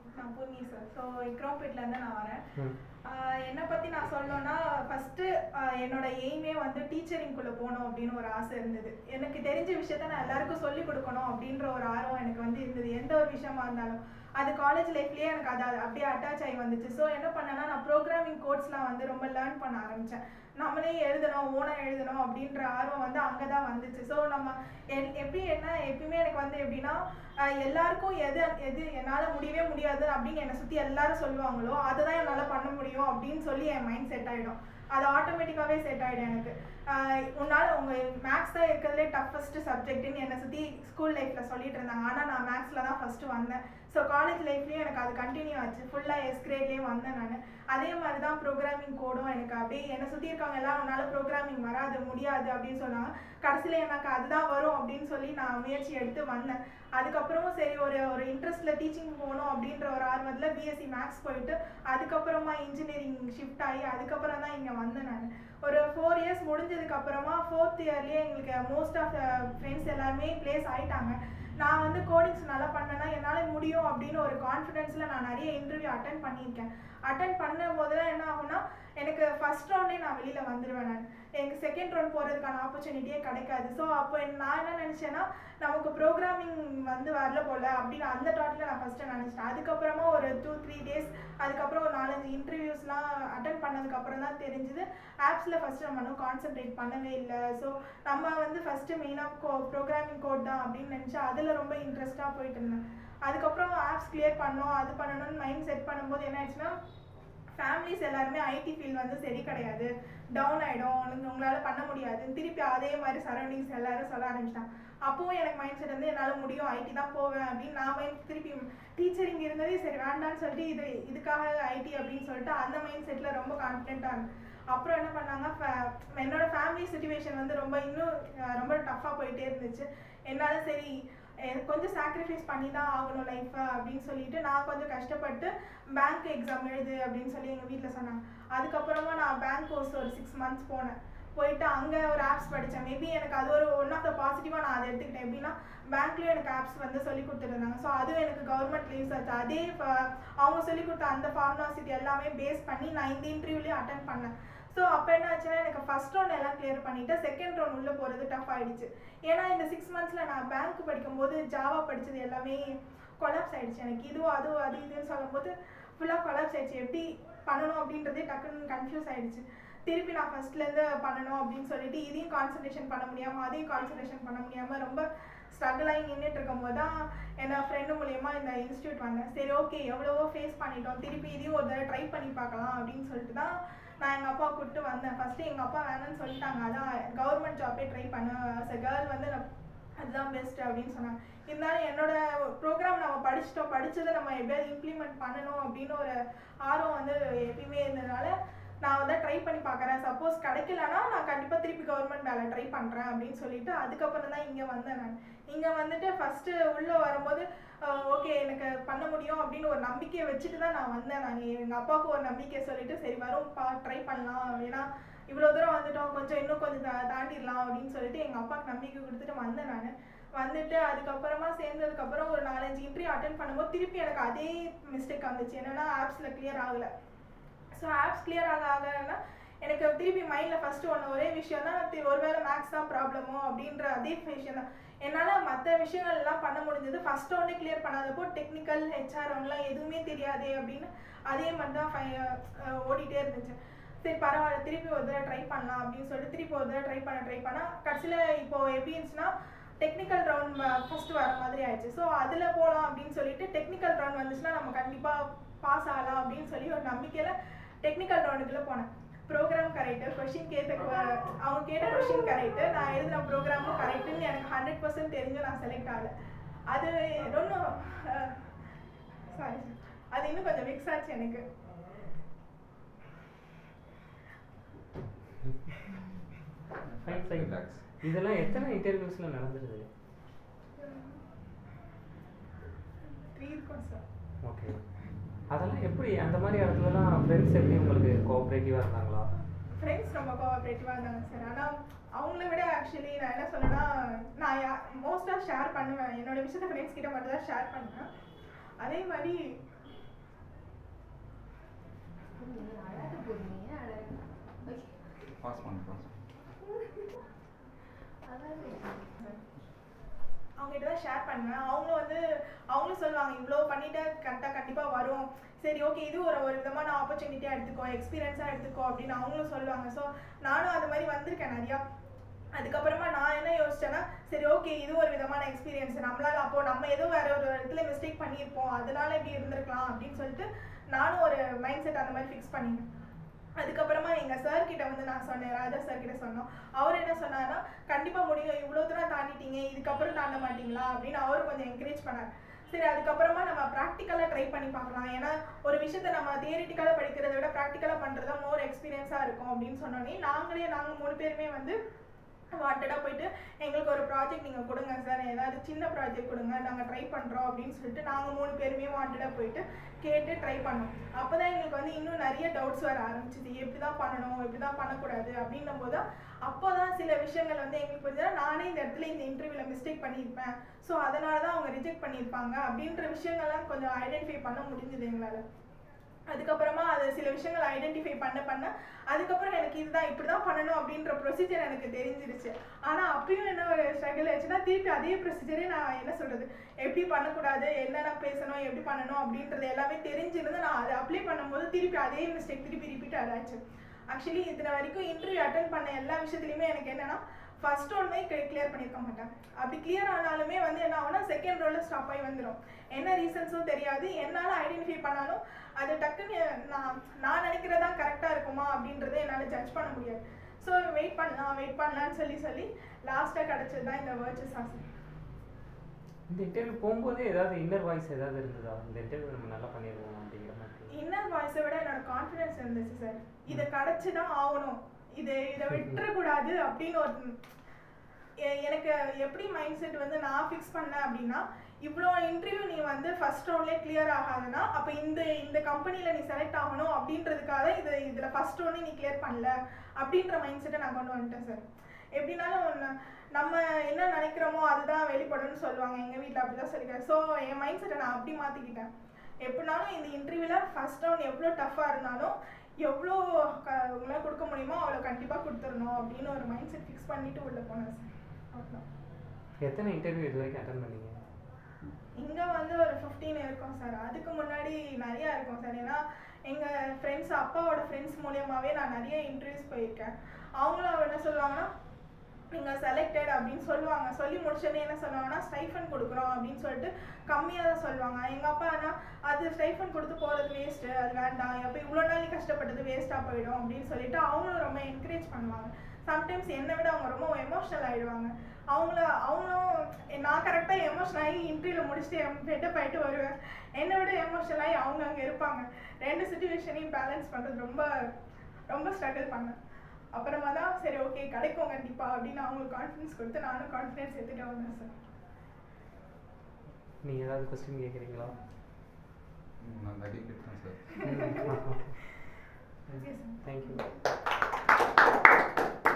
நான் Poorni sir so இக்ரோம்பேட்லேருந்து நான் வரேன் ம் ஆஹ் என்னை பற்றி நான் சொல்லணும்னா ஃபஸ்ட்டு என்னோட எய்மே வந்து டீச்சரிங்குள்ளே போகணும் அப்படின்னு ஒரு ஆசை இருந்தது எனக்கு தெரிஞ்ச விஷயத்த நான் எல்லாருக்கும் சொல்லிக் கொடுக்கணும் அப்படின்ற ஒரு ஆர்வம் எனக்கு வந்து இருந்தது எந்த ஒரு விஷயமா இருந்தாலும் அது காலேஜ் லைஃப்லேயே எனக்கு அது அது அப்படியே அட்டாச் ஆகி வந்துச்சு ஸோ என்ன பண்ணேன்னா நான் ப்ரோக்ராமிங் கோட்ஸ்லாம் வந்து ரொம்ப லேர்ன் பண்ண ஆரம்பித்தேன் நம்மளே எழுதணும் ஓனாக எழுதணும் அப்படின்ற ஆர்வம் வந்து அங்கே தான் வந்துச்சு ஸோ நம்ம எல்- எப்படி என்ன எப்பயுமே எனக்கு வந்து எப்படின்னா ஆஹ் எல்லாருக்கும் எது எது என்னால் முடியவே முடியாது அப்படின்னு என்னை சுற்றி எல்லாரும் சொல்லுவாங்களோ அதை தான் என்னால் பண்ண முடியும் அப்படின்னு சொல்லி என் மைண்ட் செட் ஆகிடும் அது ஆட்டோமேட்டிக்காகவே செட் ஆகிடும் எனக்கு ஆஹ் உன்னால் உங்கள் மேக்ஸ் தான் இருக்கிறதுலே டஃபஸ்ட் சப்ஜெக்ட்னு என்னை சுற்றி ஸ்கூல் லைஃப்பில் சொல்லிட்டு இருந்தாங்க ஆனால் நான் மேக்ஸில் தான் ஃபஸ்ட்டு வந்தேன் ஸோ காலேஜ் லைஃப்லேயும் எனக்கு அது கண்டினியூ ஆச்சு ஃபுல்லாக எஸ் கிரேட்லேயே வந்தேன் நான் அதே மாதிரி தான் ப்ரோக்ராமிங் கோடும் எனக்கு அப்படியே என்னை சுற்றி இருக்கவங்க எல்லாம் உன்னால் ப்ரோக்ராமிங் வராது முடியாது அப்படின்னு சொன்னாங்க கடைசியில் எனக்கு அதுதான் வரும் அப்படின்னு சொல்லி நான் முயற்சி எடுத்து வந்தேன் அதுக்கப்புறமும் சரி ஒரு ஒரு இன்ட்ரெஸ்ட்டில் டீச்சிங் போகணும் அப்படின்ற ஒரு ஆர்வத்தில் பிஎஸ்சி மேக்ஸ் போயிட்டு அதுக்கப்புறமா இன்ஜினியரிங் ஷிஃப்ட் ஆகி அதுக்கப்புறம் தான் இங்கே வந்தேன் நான் ஒரு ஃபோர் இயர்ஸ் முடிஞ்சதுக்கு அப்புறமா ஃபோர்த் இயர்லேயே எங்களுக்கு மோஸ்ட் ஆஃப் ஃப்ரெண்ட்ஸ் எல்லாருமே ப்ளேஸ் ஆயிட்டாங்க நான் வந்து கோடிங்ஸ் நல்லா பண்ணேன்னா என்னால் முடியும் அப்படின்னு ஒரு கான்ஃபிடென்ஸில் நான் நிறைய இன்டர்வியூ அட்டன் பண்ணியிருக்கேன் அட்டன் பண்ணும் போதெல்லாம் என்ன ஆகும்னா எனக்கு ஃபர்ஸ்ட் ரவுண்டே நான் வெளியில் வந்துடுவேன் நான் எனக்கு செகண்ட் ரவுண்ட் போகிறதுக்கான ஆப்பர்ச்சுனிட்டியே கிடைக்காது ஸோ அப்போ நான் என்ன நினச்சேன்னா நமக்கு ப்ரோக்ராமிங் வந்து வரல போல அப்படின்னு அந்த தாட்டில் நான் ஃபஸ்ட்டு நினச்சிட்டேன் அதுக்கப்புறமா ஒரு டூ த்ரீ டேஸ் அதுக்கப்புறம் ஒரு நாலஞ்சு இன்டர்வியூஸ்லாம் அட்டன் பண்ணதுக்கப்புறம் தான் தெரிஞ்சுது ஆப்ஸில் ஃபஸ்ட்டு நம்ம இன்னும் கான்சென்ட்ரேட் பண்ணவே இல்லை ஸோ நம்ம வந்து ஃபஸ்ட்டு மெயினாக கோ ப்ரோக்ராமிங் கோட் தான் அப்படின்னு நினச்சி அதில் ரொம்ப இன்ட்ரெஸ்ட்டாக போயிட்டு இருந்தேன் அதுக்கப்புறம் ஆப்ஸ் கிளியர் பண்ணோம் அது பண்ணணும்னு மைண்ட் செட் பண்ணும்போது என்ன ஆயிடுச்சுன்னா ஃபேமிலிஸ் எல்லாருமே ஐடி ஃபீல்ட் வந்து சரி கிடையாது டவுன் ஆகிடும் உங்களால் பண்ண முடியாது திருப்பி அதே மாதிரி சரௌண்டிங்ஸ் எல்லாரும் சொல்ல ஆரம்பிச்சிட்டாங்க அப்போவும் எனக்கு மைண்ட் செட் வந்து என்னால் முடியும் ஐடி தான் போவேன் அப்படின்னு நான் மைண்ட் திருப்பி டீச்சரிங் இருந்ததே சரி வேண்டாம்னு சொல்லிட்டு இது இதுக்காக ஐடி அப்படின்னு சொல்லிட்டு அந்த மைண்ட் செட்டில் ரொம்ப கான்ஃபிடென்ட்டாக இருந்தேன் அப்புறம் என்ன பண்ணாங்க fa- என்னோட ஃபேமிலி சுச்சுவேஷன் வந்து ரொம்ப இன்னும் அஹ், ரொம்ப டஃப்பாக போயிட்டே இருந்துச்சு என்னால் சரி எனக்கு கொஞ்சம் சாக்ரிஃபைஸ் பண்ணி தான் ஆகணும் லைஃப்பை அப்படின்னு சொல்லிட்டு நான் கொஞ்சம் கஷ்டப்பட்டு பேங்க் எக்ஸாம் எழுது அப்படின்னு சொல்லி எங்கள் வீட்டில் சொன்னாங்க அதுக்கப்புறமா நான் பேங்க் கோர்ஸ் ஒரு சிக்ஸ் மந்த்ஸ் போனேன் போயிட்டு அங்கே ஒரு ஆப்ஸ் படித்தேன் மேபி எனக்கு அது ஒரு ஒன் ஆஃப் த பாசிட்டிவாக நான் அதை எடுத்துக்கிட்டேன் எப்படின்னா பேங்க்லேயும் எனக்கு ஆப்ஸ் வந்து சொல்லி கொடுத்துருந்தாங்க ஸோ அதுவும் எனக்கு கவர்மெண்ட் யூஸ் ஆச்சு அதே ப- அவங்க சொல்லி கொடுத்த அந்த ஃபார்மாசிட்டி எல்லாமே பேஸ் பண்ணி நான் இந்த இன்டர்வியூலேயும் அட்டன் பண்ணேன் ஸோ அப்போ என்ன ஆச்சுன்னா எனக்கு ஃபர்ஸ்ட் ரவுண்ட் எல்லாம் கிளியர் பண்ணிட்டு செகண்ட் ரவுண்ட் உள்ளே போகிறது டஃப் ஆயிடுச்சு ஏன்னா இந்த சிக்ஸ் மந்த்ஸில் நான் பேங்க் படிக்கும்போது ஜாவா படித்தது எல்லாமே கொலாப்ஸ் ஆயிடுச்சு எனக்கு இதுவும் அதுவும் அது இதுன்னு சொல்லும்போது ஃபுல்லாக கொலாப்ஸ் ஆயிடுச்சு எப்படி பண்ணணும் அப்படின்றதே டக்குன்னு கன்ஃபியூஸ் ஆயிடுச்சு திருப்பி நான் ஃபர்ஸ்ட்லேருந்து பண்ணணும் அப்படின்னு சொல்லிட்டு இதையும் கான்சன்ட்ரேஷன் பண்ண முடியாமல் அதையும் கான்சன்ட்ரேஷன் பண்ண முடியாமல் ரொம்ப ஸ்ட்ரகிள் ஆகி நின்றுட்டு இருக்கும்போது தான் என்ன ஃப்ரெண்டு மூலியமா இந்த இன்ஸ்டியூட் வந்தேன் சரி ஓகே எவ்வளவோ ஃபேஸ் பண்ணிட்டோம் திருப்பி இதையும் ஒரு தடவை ட்ரை பண்ணி பார்க்கலாம் அப்படின்னு சொல்லிட்டு தான் நான் எங்கள் அப்பா கூப்பிட்டு வந்தேன் ஃபஸ்ட்டு எங்கள் அப்பா வேணாம்னு சொல்லிட்டாங்க அதான் கவர்மெண்ட் ஜாப்பே ட்ரை பண்ண as a கேர்ள் வந்து நான் அதுதான் பெஸ்ட் அப்படின்னு சொன்னாங்க இருந்தாலும் என்னோட ப்ரோக்ராம் நம்ம படிச்சிட்டோம் படிச்சதை நம்ம எப்படியாவது இம்ப்ளிமெண்ட் பண்ணணும் அப்படின்னு ஒரு ஆர்வம் வந்து எப்பயுமே இருந்ததுனால நான் வந்து ட்ரை பண்ணி பார்க்குறேன் சப்போஸ் கிடைக்கலனா நான் கண்டிப்பாக திருப்பி கவர்மெண்ட் வேலை ட்ரை பண்ணுறேன் அப்படின்னு சொல்லிட்டு அதுக்கப்புறம் தான் இங்கே வந்தேன் நான் இங்கே வந்துட்டு ஃபஸ்ட்டு உள்ளே வரும்போது ஓகே எனக்கு பண்ண முடியும் அப்படின்னு ஒரு நம்பிக்கையை வச்சுட்டு தான் நான் வந்தேன் நான் எங்கள் அப்பாவுக்கு ஒரு நம்பிக்கை சொல்லிட்டு சரி வரும் பா ட்ரை பண்ணலாம் ஏன்னா இவ்வளோ தூரம் வந்துட்டோம் கொஞ்சம் இன்னும் கொஞ்சம் தா தாண்டிடலாம் அப்படின்னு சொல்லிட்டு எங்கள் அப்பாவுக்கு நம்பிக்கை கொடுத்துட்டு வந்தேன் நான் வந்துட்டு அதுக்கப்புறமா சேர்ந்ததுக்கப்புறம் ஒரு நாலஞ்சு இன்டர்வியூ அட்டன் பண்ணும்போது திருப்பி எனக்கு அதே மிஸ்டேக் வந்துச்சு என்னன்னா ஆப்ஸில் கிளியர் ஆகலை ஸோ ஆப்ஸ் கிளியர் ஆக ஆகனா எனக்கு திருப்பி மைண்டில் ஃபஸ்ட்டு ஒன்று ஒரே விஷயம் தான் தி- ஒருவேளை மேக்ஸ் தான் ப்ராப்ளமோ அப்படின்ற அதே விஷயம் தான் என்னால் மற்ற விஷயங்கள் எல்லாம் பண்ண முடிஞ்சது ஃபஸ்ட் ரவுண்டே கிளியர் பண்ணாதப்போ டெக்னிக்கல் ஹெச்ஆர் ரவுண்ட்லாம் எதுவுமே தெரியாதே அப்படின்னு அதே மாதிரி தான் ஃபை அஹ் ஓடிட்டே இருந்துச்சு சரி பரவாயில்ல திருப்பி ஒரு தடவை ட்ரை பண்ணலாம் அப்படின்னு சொல்லிட்டு திருப்பி ஒரு தடவை ட்ரை பண்ண ட்ரை பண்ணால் கடைசியில் இப்போ எப்படி இருந்துச்சுன்னா டெக்னிக்கல் ரவுண்ட் ஃபர்ஸ்ட் வர மாதிரி ஆயிடுச்சு ஸோ அதில் போகலாம் அப்படின்னு சொல்லிட்டு டெக்னிக்கல் ரவுண்ட் வந்துச்சுன்னா நம்ம கண்டிப்பாக பாஸ் ஆகலாம் அப்படின்னு சொல்லி ஒரு நம்பிக்கையில் டெக்னிக்கல் ரவுண்டுக்குள்ளே போனேன் ப்ரோக்ராம் கரெக்டு கொஷின் கேட்ட que- அவங்க கேட்ட கொஷின் கரெக்டு நான் எழுதின ப்ரோக்ராமும் கரெக்டுன்னு எனக்கு ஹண்ட்ரட் பர்சன்ட் தெரிஞ்சு நான் செலக்ட் ஆகலை அது இன்னும் சாரி அது இன்னும் கொஞ்சம் மிக்ஸ் ஆச்சு எனக்கு ஃபைன் ஃபைன் Relax. இதெல்லாம் எத்தனை இன்டர்வியூஸில் நடந்துருது த்ரீ இருக்கும் சார் ஓகே அதெல்லாம் எப்படி அந்த மாதிரி இடத்துலலாம் ஃப்ரெண்ட்ஸ் எப்படி உங்களுக்கு கோஆப்ரேட்டிவாக இருந்தாங்களா ஃப்ரெண்ட்ஸ் ரொம்ப கோஆப்ரேட்டிவாக இருந்தாங்க சார் ஆனால் அவங்கள விட ஆக்சுவலி நான் என்ன சொன்னேன்னா நான் யா மோஸ்ட்டாக ஷேர் பண்ணுவேன் என்னோட விஷயத்த ஃப்ரெண்ட்ஸ் கிட்ட மட்டும் தான் ஷேர் பண்ணுவேன் அதே மாதிரி நீ அழாத போறீங்க அழாத ஓகே பாஸ் பண்ணு பாஸ் அழாத அவங்ககிட்ட தான் ஷேர் பண்ணுவேன் அவங்களும் வந்து அவங்களும் சொல்லுவாங்க இவ்வளோ பண்ணிட்டு கரெக்டாக கண்டிப்பாக வரும் சரி ஓகே இது ஒரு ஒரு விதமான ஆப்பர்ச்சுனிட்டியாக எடுத்துக்கோ எக்ஸ்பீரியன்ஸாக எடுத்துக்கோ அப்படின்னு அவங்களும் சொல்லுவாங்க ஸோ நானும் அது மாதிரி வந்திருக்கேன் நிறையா அதுக்கப்புறமா நான் என்ன யோசிச்சேன்னா சரி ஓகே இது ஒரு விதமான எக்ஸ்பீரியன்ஸ் நம்மளால அப்போ நம்ம ஏதோ வேற ஒரு இடத்துல மிஸ்டேக் பண்ணியிருப்போம் அதனால இப்படி இருந்திருக்கலாம் அப்படின்னு சொல்லிட்டு நானும் ஒரு மைண்ட் செட் அந்த மாதிரி ஃபிக்ஸ் பண்ணிட்டேன் அதுக்கப்புறமா எங்க சார் கிட்ட வந்து நான் சொன்னேன் ராஜா சார் கிட்ட சொன்னோம் அவர் என்ன சொன்னார்னா கண்டிப்பா முடியும் இவ்வளவு தூரம் தாண்டிட்டீங்க இதுக்கப்புறம் தாண்ட மாட்டீங்களா அப்படின்னு அவர் கொஞ்சம் என்கரேஜ் பண்ணார் சரி அதுக்கப்புறமா நம்ம ப்ராக்டிக்கலாக ட்ரை பண்ணி பார்க்கலாம் ஏன்னா ஒரு விஷயத்த நம்ம தியரிட்டிக்கலாக படிக்கிறத விட ப்ராக்டிக்கலாக பண்ணுறது தான் மோர் எக்ஸ்பீரியன்ஸாக இருக்கும் அப்படின்னு சொன்னோன்னே நாங்களே நாங்கள் மூணு பேருமே வந்து வாண்டடாக போயிட்டு எங்களுக்கு ஒரு ப்ராஜெக்ட் நீங்கள் கொடுங்க சார் ஏதாவது சின்ன ப்ராஜெக்ட் கொடுங்க நாங்கள் ட்ரை பண்ணுறோம் அப்படின்னு சொல்லிட்டு நாங்கள் மூணு பேருமே வாண்டடாக போயிட்டு கேட்டு ட்ரை பண்ணோம் அப்போ தான் எங்களுக்கு வந்து இன்னும் நிறைய டவுட்ஸ் வர ஆரம்பிச்சிது எப்படி தான் பண்ணணும் எப்படி தான் பண்ணக்கூடாது அப்படின்னும் போது அப்போ தான் சில விஷயங்கள் வந்து எங்களுக்கு புரிஞ்சா நானே இந்த இடத்துல இந்த இன்டர்வியூவில் மிஸ்டேக் பண்ணியிருப்பேன் ஸோ அதனால தான் அவங்க ரிஜெக்ட் பண்ணியிருப்பாங்க அப்படின்ற விஷயங்கள்லாம் கொஞ்சம் ஐடென்டிஃபை பண்ண முடிஞ்சுது எங்களால் அதுக்கப்புறமா அது சில விஷயங்கள் ஐடென்டிஃபை பண்ண பண்ண அதுக்கப்புறம் எனக்கு இதுதான் இப்படி தான் பண்ணணும் அப்படின்ற ப்ரொசீஜர் எனக்கு தெரிஞ்சிருச்சு ஆனால் அப்பயும் என்ன ஒரு ஸ்ட்ரகிள் ஆச்சுன்னா திருப்பி அதே ப்ரொசீஜரே நான் என்ன சொல்கிறது எப்படி பண்ணக்கூடாது என்னென்ன பேசணும் எப்படி பண்ணணும் அப்படின்றது எல்லாமே தெரிஞ்சிருந்து நான் அதை அப்ளை பண்ணும்போது திருப்பி அதே மிஸ்டேக் திருப்பி ரிப்பீட் ஆச்சு ஆக்சுவலி இத்தனை வரைக்கும் இன்டர்வியூ அட்டன் பண்ண எல்லா விஷயத்துலையுமே எனக்கு என்னன்னா ஃபர்ஸ்ட் ஒன்மே கிளியர் பண்ணியிருக்க மாட்டேன் அப்படி கிளியர் ஆனாலுமே வந்து என்ன ஆகும்னா செகண்ட் ரோலில் ஸ்டாப் ஆகி வந்துடும் என்ன ரீசன்ஸும் தெரியாது என்னால் ஐடென்டிஃபை பண்ணாலும் அது டக்குன்னு நான் நான் நினைக்கிறதா கரெக்டாக இருக்குமா அப்படின்றத என்னால் ஜட்ஜ் பண்ண முடியாது ஸோ வெயிட் பண்ணலாம் வெயிட் பண்ணலாம்னு சொல்லி சொல்லி லாஸ்ட்டாக கிடச்சது தான் இந்த வேர்ச்சஸ் ஆசை இந்த இன்டர்வியூ போகும்போதே ஏதாவது இன்னர் வாய்ஸ் ஏதாவது இருந்ததா இந்த இன்டர்வியூ நம்ம நல்லா பண்ணிடுவோம் அப்படிங்கிற மாதிரி இன்னர் வாய்ஸை விட என்னோட கான்ஃபிடன்ஸ் இருந்துச்சு சார் இதை கிடச்சி தான் ஆகணும் இது இதை விட்டுறக்கூடாது அப்படின்னு ஒரு எ- எனக்கு எப்படி மைண்ட் செட் வந்து நான் ஃபிக்ஸ் பண்ணேன் அப்படின்னா இவ்வளோ இன்டர்வியூ நீ வந்து ஃபர்ஸ்ட் ரவுண்ட்லேயே கிளியர் ஆகாதுன்னா அப்போ இந்த இந்த கம்பெனியில் நீ செலக்ட் ஆகணும் அப்படின்றதுக்காக இது இதில் ஃபர்ஸ்ட் ரவுண்டே நீ கிளியர் பண்ணல அப்படின்ற மைண்ட் செட்டை நான் கொண்டு வந்துட்டேன் சார் எப்படினாலும் ஒன்று நம்ம என்ன நினைக்கிறோமோ அதுதான் வெளிப்படும்னு சொல்லுவாங்க எங்கள் வீட்டில் அப்படி தான் சொல்லிக்கிறேன் ஸோ என் மைண்ட் செட்டை நான் அப்படி மாற்றிக்கிட்டேன் எப்படினாலும் இந்த இன்டர்வியூவில் ஃபர்ஸ்ட் ரவுண்ட் எவ்வளோ டஃப்பாக இருந்தாலும் எவ்வளோ க உங்களால் கொடுக்க முடியுமோ அவ்வளோ கண்டிப்பாக கொடுத்துடணும் அப்படின்னு ஒரு மைண்ட் செட் ஃபிக்ஸ் பண்ணிட்டு உள்ளே போனேன் சார் அவ்வளோ எத்தனை இன்டர்வியூ இது வரைக்கும் அட்டன் பண்ணீங்க இங்கே வந்து ஒரு ஃபிஃப்டீன் இருக்கும் சார் அதுக்கு முன்னாடி நிறையா இருக்கும் சார் ஏன்னா எங்கள் ஃப்ரெண்ட்ஸ் அப்பாவோட ஃப்ரெண்ட்ஸ் மூலியமாகவே நான் நிறைய இன்டர்வியூஸ் போயிருக்கேன் அவங்களும் என்ன சொல்லுவாங்கன்னா நீங்கள் செலக்டட் அப்படின்னு சொல்லுவாங்க சொல்லி முடிச்சோடனே என்ன சொல்லுவாங்கன்னா ஸ்டைஃபன் கொடுக்குறோம் அப்படின்னு சொல்லிட்டு கம்மியாக தான் சொல்லுவாங்க எங்கள் அப்பா என்ன அது ஸ்டைஃபன் கொடுத்து போகிறது வேஸ்ட்டு அது வேண்டாம் அப்போ இவ்வளோ நாள் நீ கஷ்டப்பட்டது வேஸ்ட்டாக போயிடும் அப்படின்னு சொல்லிட்டு அவங்களும் ரொம்ப என்கரேஜ் பண்ணுவாங்க சம்டைம்ஸ் என்னை விட அவங்க ரொம்ப எமோஷ்னல் ஆகிடுவாங்க அவங்கள அவங்களும் நான் கரெக்டாக எமோஷனல் ஆகி இன்டர்வியூவில் முடிச்சுட்டு பெட்டப் ஆகிட்டு வருவேன் என்னை விட எமோஷனல் ஆகி அவங்க அங்கே இருப்பாங்க ரெண்டு சுச்சுவேஷனையும் பேலன்ஸ் பண்ணுறது ரொம்ப ரொம்ப ஸ்ட்ரகிள் பண்ணேன் அப்புறமா தான் சரி ஓகே கிடைக்கும் கண்டிப்பாக அப்படின்னு அவங்களுக்கு கான்ஃபிடன்ஸ் கொடுத்து நானும் கான்ஃபிடன்ஸ் எடுத்துகிட்டு வந்தேன் சார் நீங்கள் ஏதாவது கொஸ்டின் கேட்குறீங்களா நான் நிறைய கேட்டேன் சார் ஓகே சார் தேங்க்யூ